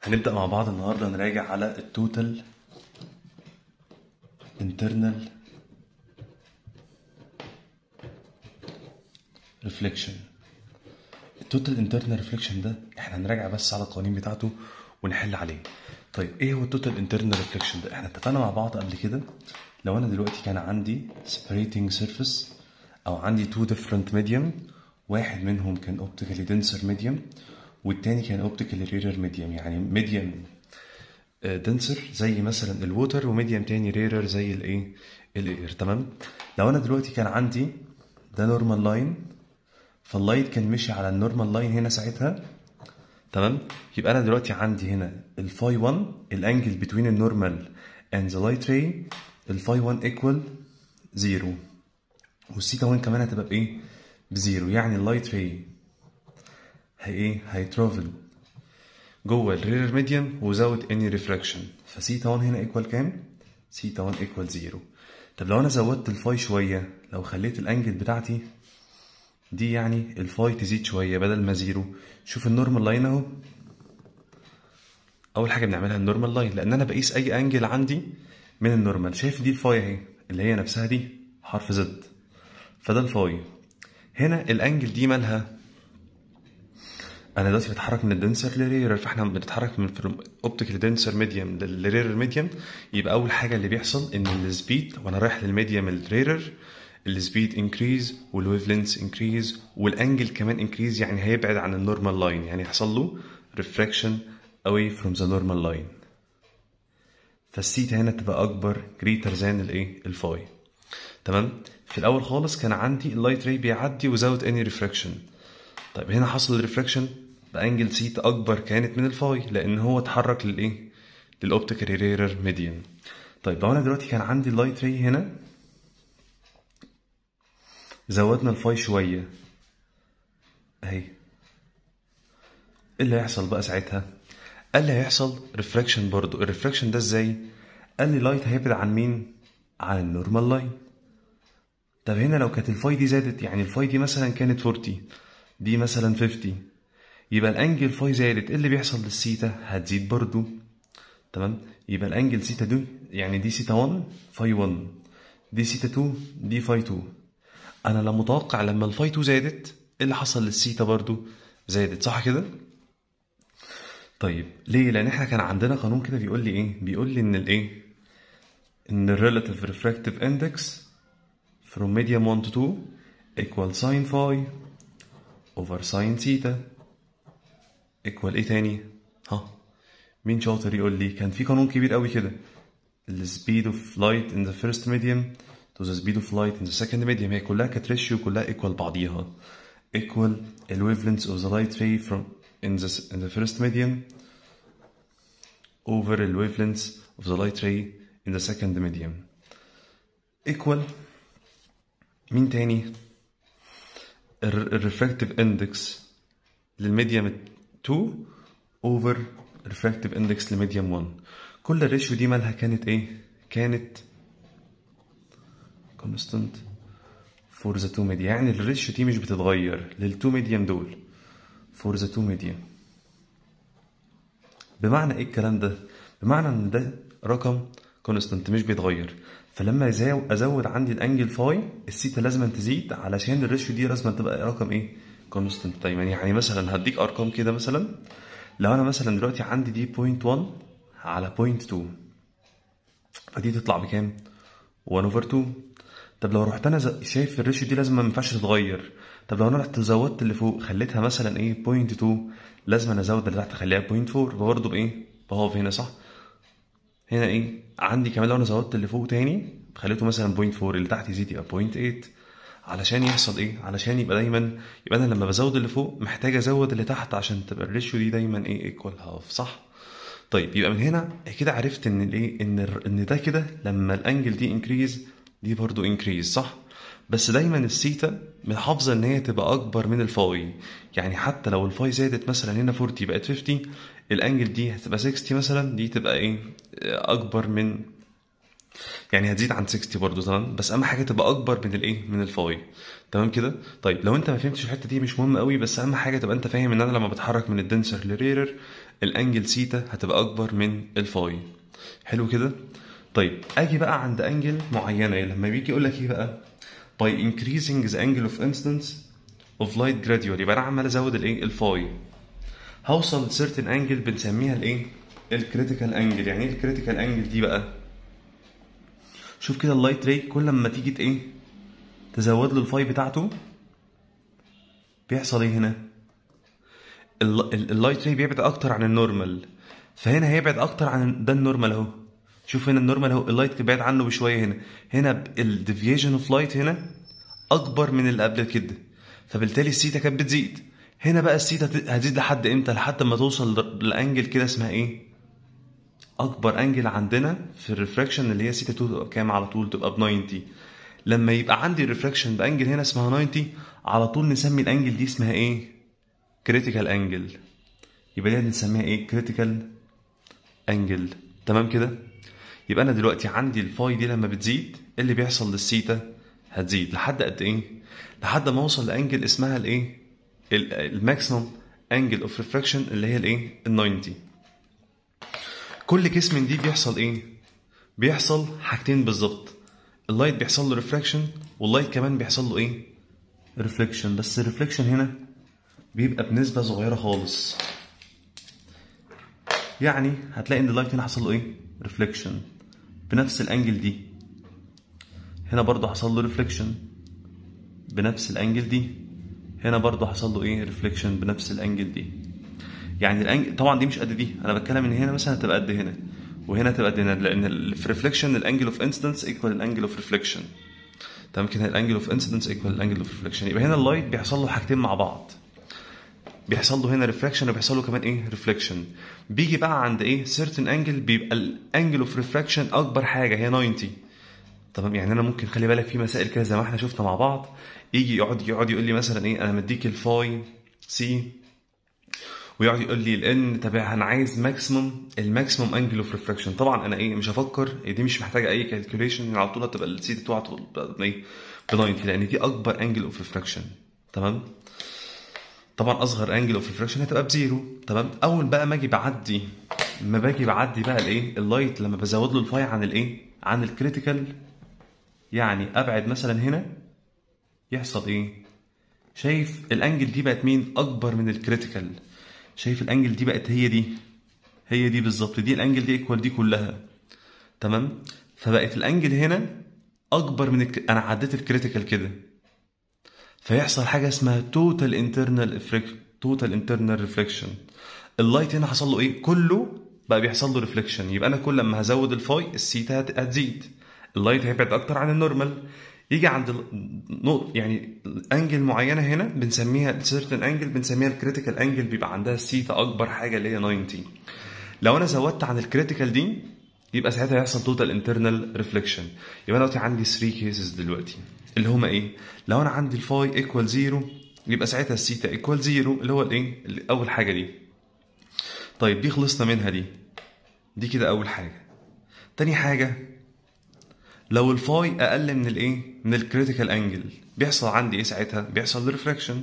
هنبدأ مع بعض النهاردة نراجع على التوتال internal reflection التوتال internal reflection ده احنا هنراجع بس على القوانين بتاعته ونحل عليه طيب ايه هو التوتال internal reflection ده احنا اتفقنا مع بعض قبل كده لو انا دلوقتي كان عندي separating surface او عندي two different medium واحد منهم كان optically denser medium والتاني كان optically rarer medium يعني medium دنسر زي مثلا الووتر وميديم تاني ريرر زي الايه الاير تمام لو انا دلوقتي كان عندي ده نورمال لاين فاللايت كان مشي على النورمال لاين هنا ساعتها تمام يبقى انا دلوقتي عندي هنا الفاي 1 الانجل بتوين النورمال اند ذا لايت راي الفاي 1 ايكوال 0 والسيتا 1 كمان هتبقى بايه بزيرو يعني اللايت راي هي ايه هيترافل جوه الرير ميديم وزود اني ريفراكشن فسيتا 1 هنا ايكوال كام سيتا 1 ايكوال 0 طب لو انا زودت الفاي شويه لو خليت الانجل بتاعتي دي يعني الفاي تزيد شويه بدل ما زيرو شوف النورمال لاين اهو اول حاجه بنعملها النورمال لاين لان انا بقيس اي انجل عندي من النورمال شايف دي الفاي اهي اللي هي نفسها دي حرف زد فده الفاي هنا الانجل دي مالها انا دلوقتي بتحرك من الدنسر للريرر فاحنا بنتحرك من اوبتيكال دنسر ميديوم للريرر ميديوم يبقى اول حاجه اللي بيحصل ان السبيد وانا رايح للميديوم الريرر السبيد انكريز والويف لينث انكريز والانجل كمان انكريز يعني هيبعد عن النورمال لاين يعني يحصل له ريفراكشن away from the normal line فالسيتا هنا تبقى اكبر greater than الايه الفاي تمام في الاول خالص كان عندي اللايت راي بيعدي وزود اني ريفراكشن طيب هنا حصل الريفراكشن بانجل سيتا اكبر كانت من الفاي لان هو اتحرك للايه للاوبتيكال ريرر ميديان طيب لو انا دلوقتي كان عندي اللايت راي هنا زودنا الفاي شويه اهي ايه اللي هيحصل بقى ساعتها قال لي هيحصل ريفراكشن برضو الريفراكشن ده ازاي قال لي لايت هيبعد عن مين عن النورمال لاين طب هنا لو كانت الفاي دي زادت يعني الفاي دي مثلا كانت 40 دي مثلا 50 يبقى الانجل فاي زادت ايه اللي بيحصل للسيتا هتزيد برضو تمام يبقى الانجل سيتا دي يعني دي سيتا 1 فاي 1 دي سيتا 2 دي فاي 2 انا لما متوقع لما الفاي 2 زادت ايه اللي حصل للسيتا برضو زادت صح كده طيب ليه لان احنا كان عندنا قانون كده بيقول لي ايه بيقول لي ان الايه ان الريلاتيف ريفراكتيف اندكس from medium 1 to 2 equal sin phi over sin theta equal ايه تاني ها مين شاطر يقول لي كان في قانون كبير قوي كده ال speed of light in the first medium to the speed of light in the second medium هي كلها كانت ريشيو كلها equal بعضيها equal the wavelengths of the light ray from in the in the first medium over the wavelengths of the light ray in the second medium equal مين تاني الريفراكتيف اندكس للميديوم 2 اوفر ريفراكتيف اندكس لميديوم 1 كل الريشيو دي مالها كانت ايه كانت كونستانت فور ذا 2 ميديا يعني الريشيو دي مش بتتغير لل2 ميديوم دول فور ذا 2 ميديوم بمعنى ايه الكلام ده بمعنى ان ده رقم كونستانت مش بيتغير فلما ازود عندي الانجل فاي السيتا لازم تزيد علشان الريشيو دي لازم تبقى رقم ايه كونستنت دايما يعني مثلا هديك ارقام كده مثلا لو انا مثلا دلوقتي عندي دي 0.1 على 0.2 فدي تطلع بكام 1 اوفر 2 طب لو رحت انا شايف الريشيو دي لازم ما ينفعش تتغير طب لو انا رحت زودت اللي فوق خليتها مثلا ايه 0.2 لازم انا ازود اللي تحت اخليها 0.4 برضه بايه بهاف هنا صح هنا ايه عندي كمان لو انا زودت اللي فوق تاني خليته مثلا 0.4 اللي تحت يزيد يبقى 0.8 علشان يحصل ايه علشان يبقى دايما يبقى انا لما بزود اللي فوق محتاج ازود اللي تحت عشان تبقى الريشيو دي دايما ايه ايكوال هاف صح طيب يبقى من هنا كده عرفت ان الايه ان ان ده كده لما الانجل دي انكريز دي برضو انكريز صح بس دايما السيتا محافظه ان هي تبقى اكبر من الفاي يعني حتى لو الفاي زادت مثلا هنا 40 بقت 50 الانجل دي هتبقى 60 مثلا دي تبقى ايه اكبر من يعني هتزيد عن 60 برضه تمام بس اهم حاجه تبقى اكبر من الايه من الفاي تمام كده طيب لو انت ما فهمتش الحته دي مش مهم قوي بس اهم حاجه تبقى انت فاهم ان انا لما بتحرك من الدنسر للريرر الانجل سيتا هتبقى اكبر من الفاي حلو كده طيب اجي بقى عند انجل معينه لما بيجي يقول لك ايه بقى by increasing the angle of incidence of light gradually يبقى انا عمال ازود الايه الفاي هوصل certain انجل بنسميها الايه الكريتيكال انجل يعني ايه الكريتيكال انجل دي بقى شوف كده اللايت راي كل ما تيجي ايه تزود له الفاي بتاعته بيحصل ايه هنا اللايت راي بيبعد اكتر عن النورمال فهنا هيبعد اكتر عن ده النورمال اهو شوف هنا النورمال اهو اللايت بعد عنه بشويه هنا هنا الديفيجن اوف لايت هنا اكبر من اللي قبل كده فبالتالي السيتا كانت بتزيد هنا بقى السيتا هتزيد لحد امتى لحد ما توصل لانجل كده اسمها ايه اكبر انجل عندنا في الريفراكشن اللي هي سيتا 2 تبقى كام على طول تبقى ب 90 لما يبقى عندي الريفراكشن بانجل هنا اسمها 90 على طول نسمي الانجل دي اسمها ايه كريتيكال انجل يبقى دي هنسميها ايه كريتيكال انجل تمام كده يبقى انا دلوقتي عندي الفاي دي لما بتزيد إيه اللي بيحصل للسيتا هتزيد لحد قد ايه لحد ما اوصل لانجل اسمها الايه الماكسيمم انجل اوف ريفراكشن اللي هي الايه ال 90 كل كيس من دي بيحصل ايه بيحصل حاجتين بالظبط اللايت بيحصل له ريفراكشن واللايت كمان بيحصل له ايه ريفليكشن بس الريفليكشن هنا بيبقى بنسبه صغيره خالص يعني هتلاقي ان اللايت هنا حصل له ايه ريفليكشن بنفس الانجل دي هنا برضه حصل له ريفليكشن بنفس الانجل دي هنا برضه حصل له ايه ريفليكشن بنفس الانجل دي يعني الانجل طبعا دي مش قد دي انا بتكلم ان هنا مثلا هتبقى قد هنا وهنا تبقى قد هنا لان في ريفليكشن الانجل اوف انسيدنس ايكوال الانجل اوف ريفليكشن تمام كده الانجل اوف انسيدنس ايكوال الانجل اوف ريفليكشن يبقى هنا اللايت بيحصل له حاجتين مع بعض بيحصل له هنا ريفراكشن وبيحصل له كمان ايه ريفليكشن بيجي بقى عند ايه سيرتن انجل بيبقى الانجل اوف ريفراكشن اكبر حاجه هي 90 تمام يعني انا ممكن خلي بالك في مسائل كده زي ما احنا شفنا مع بعض يجي يقعد يقعد يقول لي مثلا ايه انا مديك الفاي سي ويقعد يقول لي الان طب انا عايز ماكسيمم الماكسيمم انجل اوف ريفراكشن طبعا انا ايه مش هفكر دي مش محتاجه اي كالكوليشن على طول هتبقى السي تقع ايه ب 90 لان دي اكبر انجل اوف ريفراكشن تمام طبعا اصغر انجل اوف ريفراكشن هتبقى بزيرو تمام اول بقى ما اجي بعدي ما باجي بعدي بقى الايه اللايت لما بزود له الفاي عن الايه عن الكريتيكال يعني ابعد مثلا هنا يحصل ايه شايف الانجل دي بقت مين اكبر من الكريتيكال شايف الانجل دي بقت هي دي هي دي بالظبط دي الانجل دي ايكوال دي كلها تمام فبقت الانجل هنا اكبر من الك... انا عديت الكريتيكال كده فيحصل حاجه اسمها توتال انترنال توتال انترنال ريفليكشن اللايت هنا حصل له ايه كله بقى بيحصل له ريفليكشن يبقى انا كل لما هزود الفاي السيتا هتزيد اللايت هيبعد اكتر عن النورمال يجي عند نقطة يعني انجل معينة هنا بنسميها سيرتن انجل بنسميها الكريتيكال انجل بيبقى عندها السيتا اكبر حاجة اللي هي 90 لو انا زودت عن الكريتيكال دي يبقى ساعتها يحصل توتال انترنال ريفليكشن يبقى انا دلوقتي عندي 3 كيسز دلوقتي اللي هما ايه لو انا عندي الفاي ايكوال زيرو يبقى ساعتها السيتا ايكوال زيرو اللي هو الايه اول حاجة دي طيب دي خلصنا منها دي دي كده اول حاجة تاني حاجة لو الفاي اقل من الايه من الكريتيكال انجل بيحصل عندي ايه ساعتها بيحصل ريفراكشن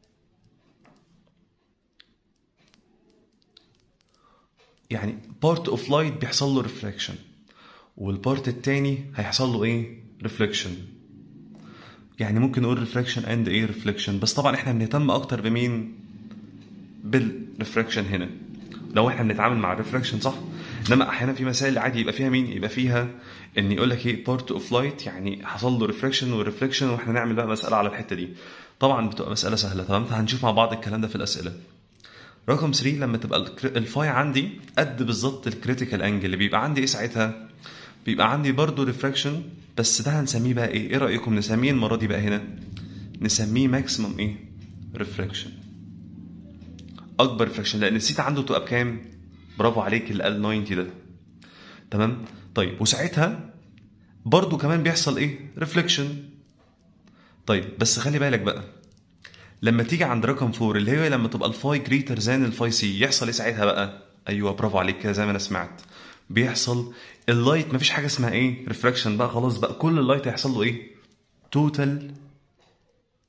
يعني بارت اوف لايت بيحصل له ريفراكشن والبارت التاني هيحصل له ايه ريفليكشن يعني ممكن نقول ريفراكشن اند ايه ريفليكشن بس طبعا احنا بنهتم اكتر بمين بالريفراكشن هنا لو احنا بنتعامل مع الريفراكشن صح انما احيانا في مسائل عادي يبقى فيها مين يبقى فيها ان يقول لك ايه بارت اوف لايت يعني حصل له ريفراكشن وريفليكشن واحنا نعمل بقى مساله على الحته دي طبعا بتبقى مساله سهله تمام هنشوف مع بعض الكلام ده في الاسئله رقم 3 لما تبقى الفاي عندي قد بالظبط الكريتيكال انجل اللي بيبقى عندي ايه ساعتها بيبقى عندي برضو ريفراكشن بس ده هنسميه بقى ايه ايه رايكم نسميه المره دي بقى هنا نسميه ماكسيمم ايه ريفراكشن اكبر ريفراكشن لان السيتا عنده تبقى بكام برافو عليك ال 90 ده تمام طيب وساعتها برضو كمان بيحصل ايه ريفليكشن طيب بس خلي بالك بقى لما تيجي عند رقم 4 اللي هي لما تبقى الفاي جريتر ذان الفاي سي يحصل ايه ساعتها بقى ايوه برافو عليك كده زي ما انا سمعت بيحصل اللايت مفيش حاجه اسمها ايه ريفراكشن بقى خلاص بقى كل اللايت هيحصل له ايه توتال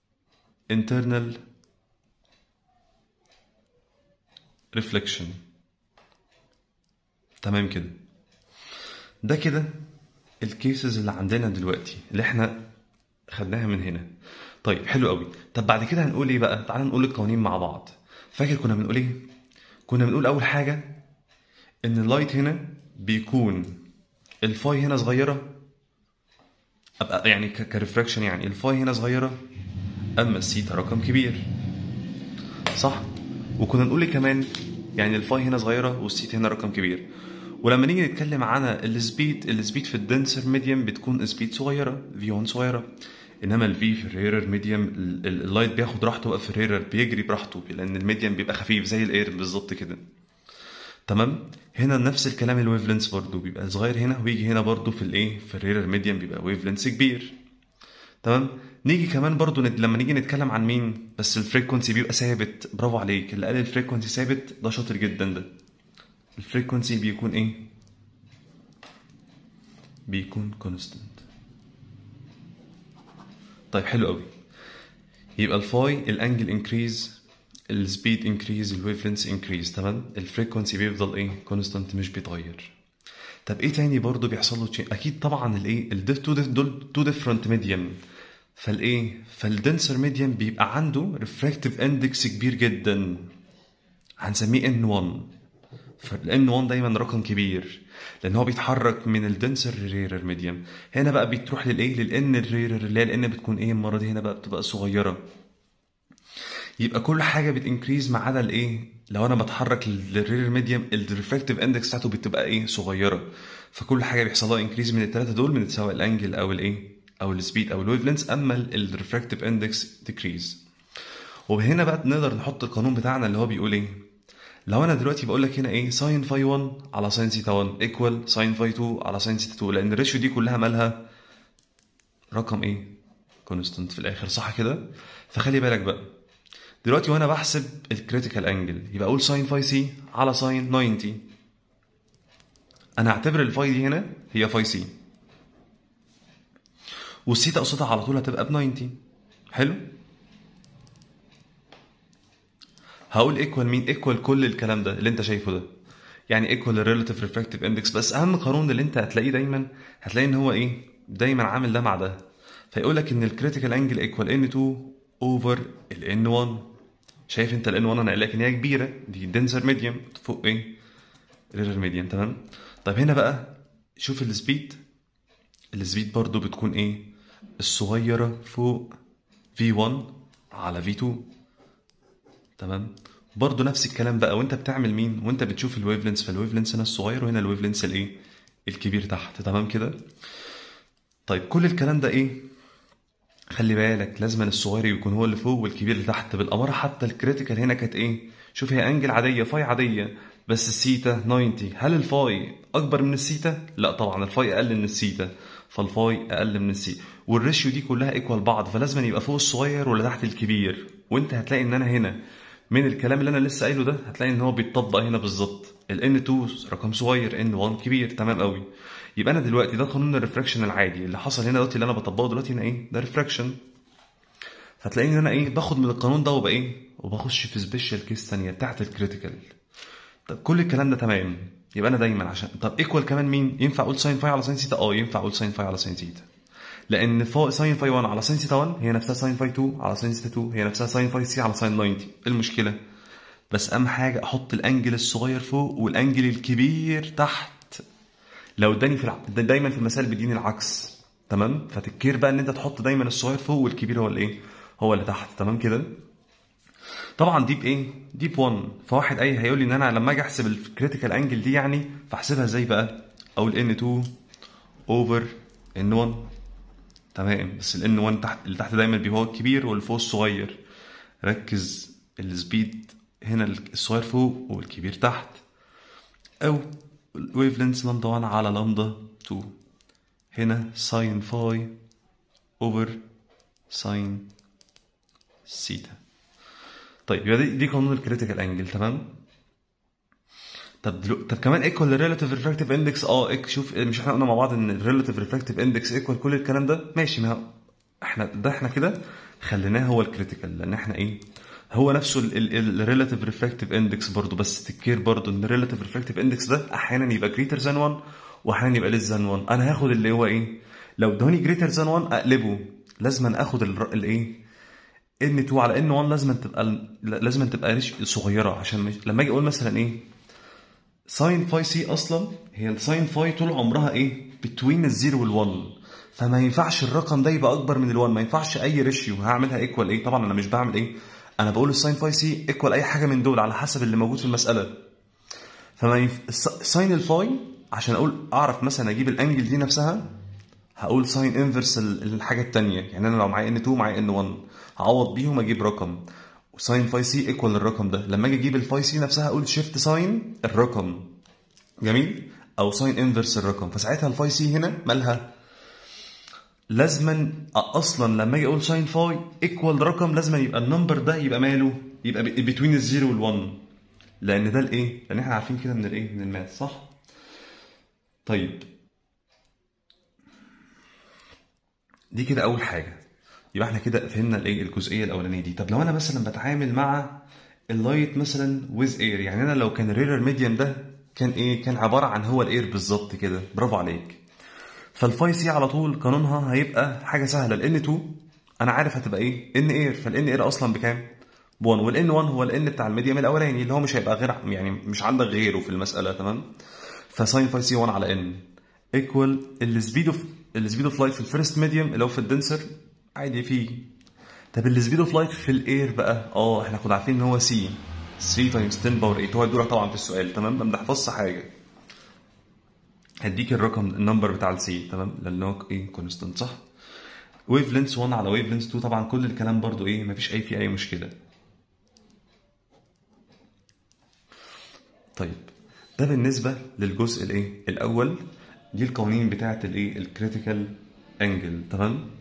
internal reflection تمام كده ده كده الكيسز اللي عندنا دلوقتي اللي احنا خدناها من هنا طيب حلو قوي طب بعد كده هنقول ايه بقى تعال نقول القوانين مع بعض فاكر كنا بنقول ايه كنا بنقول اول حاجه ان اللايت هنا بيكون الفاي هنا صغيره ابقى يعني ك- كريفراكشن يعني الفاي هنا صغيره اما السيتا رقم كبير صح وكنا نقول إيه كمان يعني الفاي هنا صغيره والسيت هنا رقم كبير ولما نيجي نتكلم عن السبيد السبيد في الدنسر ميديم بتكون سبيد صغيره في 1 صغيره انما الفي في الريرر ميديم ال- ال- اللايت بياخد راحته بقى في الريرر بيجري براحته لان الميديم بيبقى خفيف زي الاير بالظبط كده تمام هنا نفس الكلام الويف لينس برضه بيبقى صغير هنا ويجي هنا برضه في الايه في الريرر ميديم بيبقى ويف لينس كبير تمام نيجي كمان برضو نت... لما نيجي نتكلم عن مين بس الفريكونسي بيبقى ثابت برافو عليك اللي قال الفريكونسي ثابت ده شاطر جدا ده الفريكونسي بيكون ايه بيكون كونستنت طيب حلو قوي يبقى الفاي الانجل انكريز السبيد انكريز الويف لينس انكريز تمام الفريكونسي بيفضل ايه كونستنت مش بيتغير طب ايه تاني برضه بيحصل له تشين اكيد طبعا الايه الديف تو ديف دول تو ديفرنت ميديم فالايه فالدنسر ميديم بيبقى عنده ريفراكتيف اندكس كبير جدا هنسميه ان 1 فالان 1 دايما رقم كبير لان هو بيتحرك من الدنسر ريرر ميديم هنا بقى بتروح للايه للان الريرر اللي هي الان بتكون ايه المره دي هنا بقى بتبقى صغيره يبقى كل حاجه بتنكريز ما عدا الايه لو انا بتحرك للرير ميديم الريفراكتيف اندكس بتاعته بتبقى ايه صغيره فكل حاجه بيحصل لها انكريز من الثلاثه دول من سواء الانجل او الايه او السبيد او الويف لينس اما الريفراكتيف اندكس ديكريز وهنا بقى نقدر نحط القانون بتاعنا اللي هو بيقول ايه لو انا دلوقتي بقول لك هنا ايه ساين فاي 1 على ساين سيتا 1 ايكوال ساين فاي 2 على ساين سيتا 2 لان الريشيو دي كلها مالها رقم ايه كونستنت في الاخر صح كده فخلي بالك بقى دلوقتي وانا بحسب الكريتيكال انجل يبقى اقول ساين فاي سي على ساين 90 انا هعتبر الفاي دي هنا هي فاي سي والسيتا قصادها على طول هتبقى ب 90 حلو هقول ايكوال مين ايكوال كل الكلام ده اللي انت شايفه ده يعني ايكوال الريلاتيف ريفراكتيف اندكس بس اهم قانون اللي انت هتلاقيه دايما هتلاقي ان هو ايه دايما عامل ده مع ده فيقول لك ان الكريتيكال انجل ايكوال ان 2 اوفر الان 1 شايف انت الان 1 انا قايل لك ان هي كبيره دي دنسر ميديوم فوق ايه ريرر ميديوم تمام طيب هنا بقى شوف السبيد السبيد برضو بتكون ايه الصغيره فوق v1 على v2 تمام برضه نفس الكلام بقى وانت بتعمل مين وانت بتشوف الويف لينس فالويف لينس هنا الصغير وهنا الويف لينس الايه الكبير تحت تمام كده طيب كل الكلام ده ايه خلي بالك لازم الصغير يكون هو اللي فوق والكبير اللي تحت بالاماره حتى الكريتيكال هنا كانت ايه شوف هي انجل عاديه فاي عاديه بس السيتا 90 هل الفاي اكبر من السيتا لا طبعا الفاي اقل من السيتا فالفاي اقل من السي والريشيو دي كلها ايكوال بعض فلازم يبقى فوق الصغير ولا تحت الكبير وانت هتلاقي ان انا هنا من الكلام اللي انا لسه قايله ده هتلاقي ان هو بيتطبق هنا بالظبط ال N2 رقم صغير N1 كبير تمام قوي يبقى انا دلوقتي ده قانون الريفراكشن العادي اللي حصل هنا دلوقتي اللي انا بطبقه دلوقتي هنا ايه ده ريفراكشن فتلاقيني ان انا ايه باخد من القانون ده وبقى ايه وبخش في سبيشال كيس ثانيه بتاعت الكريتيكال طب كل الكلام ده تمام يبقى انا دايما عشان طب ايكوال كمان مين ينفع اقول ساين فاي على ساين سيتا اه ينفع اقول ساين فاي على ساين سيتا لان فا ساين فاي 1 على ساين سيتا 1 هي نفسها ساين فاي 2 على ساين سيتا 2 هي نفسها ساين فاي سي على ساين 90 ايه المشكله بس اهم حاجه احط الانجل الصغير فوق والانجل الكبير تحت لو اداني في الع... دا- دايما في المسائل بيديني العكس تمام فتكير بقى ان انت تحط دايما الصغير فوق والكبير هو الايه هو اللي تحت تمام كده طبعا دي بايه دي ب 1 فواحد اي هيقول لي ان انا لما اجي احسب الكريتيكال انجل دي يعني فاحسبها ازاي بقى او ال N2 اوفر N1 تمام بس ال N1 تحت اللي تحت دايما بيبقى هو الكبير واللي فوق الصغير ركز السبيد هنا الصغير فوق والكبير تحت او الويف لينس لامدا 1 على لامدا 2 هنا ساين فاي اوفر ساين سيتا طيب يبقى دي, دي قانون الكريتيكال انجل تمام طب دلو... طب كمان ايكوال الريلاتيف ريفراكتيف اندكس اه إيك شوف مش احنا قلنا مع بعض ان الريلاتيف ريفراكتيف اندكس ايكوال كل الكلام ده ماشي ما هو احنا ده احنا كده خليناه هو الكريتيكال لان احنا ايه هو نفسه الريلاتيف ريفراكتيف اندكس برضه بس تكير برضه ان الريلاتيف ريفراكتيف اندكس ده احيانا يبقى جريتر ذان 1 واحيانا يبقى ليس ذان 1 انا هاخد اللي هو ايه لو ادوني جريتر ذان 1 اقلبه لازم اخد ال- الايه ان 2 على ان 1 لازم تبقى لازم تبقى ريش صغيره عشان مش... لما اجي اقول مثلا ايه ساين فاي سي اصلا هي الساين فاي طول عمرها ايه بتوين الزيرو وال1 فما ينفعش الرقم ده يبقى اكبر من ال1 ما ينفعش اي ريشيو هعملها ايكوال ايه طبعا انا مش بعمل ايه انا بقول الساين فاي سي ايكوال اي حاجه من دول على حسب اللي موجود في المساله فما ينف... الس- ساين الفاي عشان اقول اعرف مثلا اجيب الانجل دي نفسها هقول ساين انفرس الحاجه الثانيه يعني انا لو معايا ان 2 معايا ان 1 هعوض بيهم اجيب رقم وساين فاي سي ايكوال الرقم ده لما اجي اجيب الفاي سي نفسها اقول شيفت ساين الرقم جميل او ساين انفرس الرقم فساعتها الفاي سي هنا مالها لازما اصلا لما اجي اقول ساين فاي ايكوال رقم لازما يبقى النمبر ده يبقى ماله يبقى بتوين الزيرو والون لان ده الايه لان احنا عارفين كده من الايه من الماث صح طيب دي كده اول حاجه يبقى احنا كده فهمنا الايه الجزئيه الاولانيه دي طب لو انا مثلا بتعامل مع اللايت مثلا ويز اير يعني انا لو كان الريرر ميديان ده كان ايه كان عباره عن هو الاير بالظبط كده برافو عليك فالفاي سي على طول قانونها هيبقى حاجه سهله الان 2 انا عارف هتبقى ايه ان اير فالان اير اصلا بكام ب 1 والان 1 هو الان بتاع الميديم الاولاني اللي هو مش هيبقى غير يعني مش عندك غيره في المساله تمام فساين فاي سي 1 على ان ايكوال السبيد اوف السبيد اوف لايت في الفيرست ميديم اللي هو في الدنسر عادي فيه طب السبيد اوف لايت في الاير بقى اه احنا كنا عارفين ان هو سي 3 تايمز 10 باور 8 هو الدور طبعا في السؤال تمام ما بنحفظش حاجه هديك الرقم النمبر بتاع السي تمام لان هو ايه كونستنت صح ويف لينس 1 على ويف لينس 2 طبعا كل الكلام برضو ايه مفيش اي فيه اي مشكله طيب ده بالنسبه للجزء الايه الاول دي القوانين بتاعه الايه الكريتيكال انجل تمام